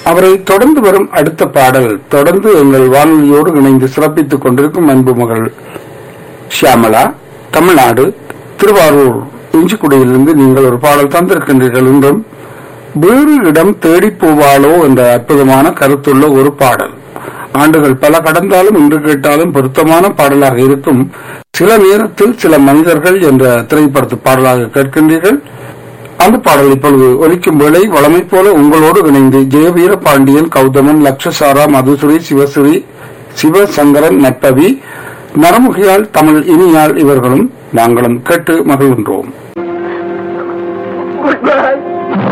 அவரை தொடர்ந்து வரும் அடுத்த பாடல் தொடர்ந்து எங்கள் வானொலியோடு இணைந்து சிறப்பித்துக் கொண்டிருக்கும் அன்பு மகள் ஷியாமலா தமிழ்நாடு திருவாரூர் இஞ்சிக்குடியிலிருந்து நீங்கள் ஒரு பாடல் தந்திருக்கின்றீர்கள் என்றும் வேறு இடம் தேடி போவாளோ என்ற அற்புதமான கருத்துள்ள ஒரு பாடல் ஆண்டுகள் பல கடந்தாலும் இன்று கேட்டாலும் பொருத்தமான பாடலாக இருக்கும் சில நேரத்தில் சில மனிதர்கள் என்ற திரைப்படத்து பாடலாக கேட்கின்றீர்கள் அந்த பாடல் இப்பொழுது ஒலிக்கும் வேளை வளமை போல உங்களோடு இணைந்து ஜெயவீர பாண்டியன் கௌதமன் லட்சசாரா மதுசுரி சிவசுரி சிவசங்கரன் நட்பவி நரமுகியால் தமிழ் இனியால் இவர்களும் நாங்களும் கேட்டு மகிழ்கின்றோம் Goodbye.